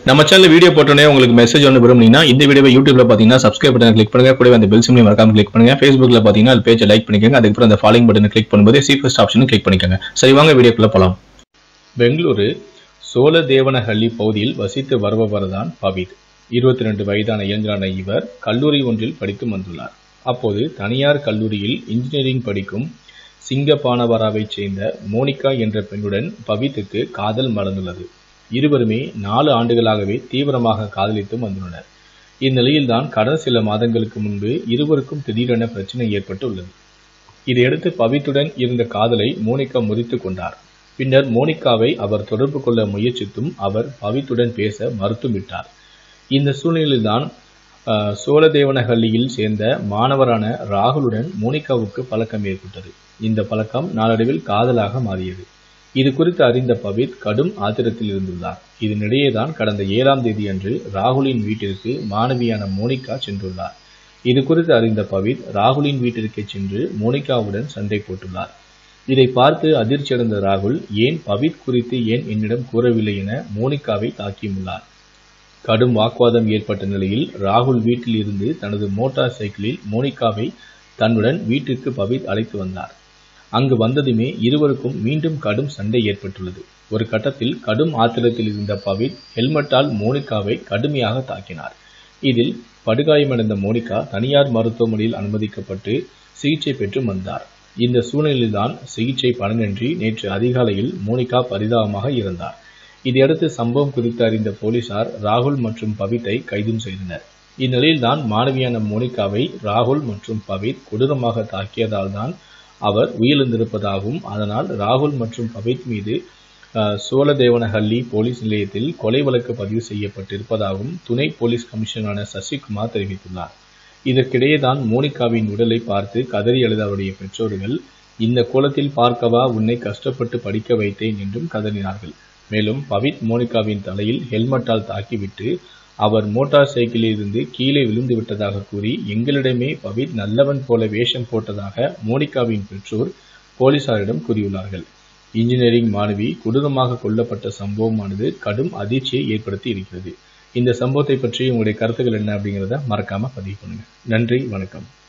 நம்ம channel video போட்டோன்னே உங்களுக்கு மெசேஜ் ஒன்று விரும்புனீங்கன்னா இந்த வீடியோவை யூடியூப்ல பார்த்தீங்கன்னா சப்ஸ்கிரைப் பட்டன் கிளிக் பண்ணுங்க கூடவே அந்த பெல் சிம்லையும் மறக்காம கிளிக் பண்ணுங்க ஃபேஸ்புக்ல பார்த்தீங்கன்னா அது பேஜை லைக் பண்ணிக்கோங்க அதுக்கப்புறம் அந்த ஃபாலோயிங் பட்டனை கிளிக் பண்ணும்போது சி ஃபர்ஸ்ட் ஆப்ஷனும் கிளிக் பண்ணிக்கோங்க சரி வாங்க வீடியோக்குள்ள போலாம் பெங்களூரு சோழதேவனஹள்ளி பகுதியில் வசித்து வருபவர்தான் பவித் இருபத்தி ரெண்டு வயதான இளைஞரான இவர் கல்லூரி ஒன்றில் படித்து வந்துள்ளார் அப்போது தனியார் கல்லூரியில் இன்ஜினியரிங் படிக்கும் சிங்கப்பானவராவைச் சேர்ந்த மோனிகா என்ற பெண்ணுடன் பவித்துக்கு காதல் மலர்ந்துள்ளது இருவருமே நாலு ஆண்டுகளாகவே தீவிரமாக காதலித்து வந்துள்ளனர் இந்நிலையில்தான் கடந்த சில மாதங்களுக்கு முன்பு இருவருக்கும் திடீரென பிரச்சனை ஏற்பட்டு உள்ளது இதையடுத்து பவித்துடன் இருந்த காதலை மோனிகா முறித்து கொண்டார் பின்னர் மோனிகாவை அவர் தொடர்பு கொள்ள முயற்சித்தும் அவர் பவித்துடன் பேச மறுத்துவிட்டார் இந்த சூழ்நிலையில்தான் ஆஹ், சோழதேவனஹள்ளியில் சேர்ந்த மாணவரான ராகுலுடன் மோனிகாவுக்கு பழக்கம் ஏற்பட்டது இந்த பழக்கம் நாளடைவில் காதலாக மாறியது இது குறித்து அறிந்த பவித் கடும் ஆத்திரத்தில் இருந்துள்ளார் இதனிடையேதான் கடந்த ஏழாம் தேதி அன்று ராகுலின் வீட்டிற்கு மாணவியான மோனிகா சென்றுள்ளார் இது குறித்து அறிந்த பவித் ராகுலின் வீட்டிற்கு சென்று மோனிகாவுடன் சண்டை போட்டுள்ளார் இதை பார்த்து அதிர்ச்சியடைந்த ராகுல் ஏன் பவித் குறித்து ஏன் என்னிடம் கூறவில்லை என மோனிகாவை தாக்கியுள்ளார் கடும் வாக்குவாதம் ஏற்பட்ட நிலையில் ராகுல் வீட்டில் இருந்து தனது மோட்டார் சைக்கிளில் மோனிகாவை தன்னுடன் வீட்டிற்கு பவித் அழைத்து வந்தார் அங்கு வந்ததுமே இருவருக்கும் மீண்டும் கடும் சண்டை ஏற்பட்டுள்ளது ஒரு கட்டத்தில் கடும் ஆத்திரத்தில் இருந்த பவித் ஹெல்மெட்டால் மோனிகாவை கடுமையாக தாக்கினார் இதில் படுகாயமடைந்த மோனிகா தனியார் மருத்துவமனையில் அனுமதிக்கப்பட்டு சிகிச்சை பெற்று வந்தார் இந்த சூழ்நிலையில்தான் சிகிச்சை பலனின்றி நேற்று அதிகாலையில் மோனிகா பரிதாபமாக இறந்தார் இதையடுத்து சம்பவம் குறித்து அறிந்த போலீசார் ராகுல் மற்றும் பவித்தை கைதும் செய்தனர் இந்நிலையில்தான் மாணவியான மோனிகாவை ராகுல் மற்றும் பவித் கொடூரமாக தாக்கியதால் தான் அவர் உயிரிழந்திருப்பதாகவும் அதனால் ராகுல் மற்றும் பவித் மீது அஹ், சோழதேவனஹள்ளி போலீஸ் நிலையத்தில் கொலை வழக்கு பதிவு செய்யப்பட்டிருப்பதாகவும் துணை போலீஸ் கமிஷனரான சசிகுமார் தெரிவித்துள்ளார் இதற்கிடையேதான் மோனிகாவின் உடலை பார்த்து கதறி அழுத அவருடைய பெற்றோர்கள் இந்த கோலத்தில் பார்க்கவா உன்னை கஷ்டப்பட்டு படிக்க வைத்தேன் என்றும் கதறினார்கள் மேலும் பவித் மோனிகாவின் தலையில் ஹெல்மெட்டால் தாக்கிவிட்டு அவர் மோட்டார் சைக்கிளில் இருந்து கீழே விழுந்து விட்டதாக கூறி எங்களிடமே பவித் நல்லவன் போல வேஷம் போட்டதாக மோனிகாவின் பெற்றோர் போலீசாரிடம் கூறியுள்ளார்கள் இன்ஜினியரிங் மாணவி கொடூரமாக கொல்லப்பட்ட சம்பவமானது கடும் அதிர்ச்சியை ஏற்படுத்தி இருக்கிறது இந்த சம்பவத்தை பற்றி உங்களுடைய கருத்துக்கள் என்ன அப்படிங்கிறத மறக்காம பதிவு பண்ணுங்க நன்றி வணக்கம்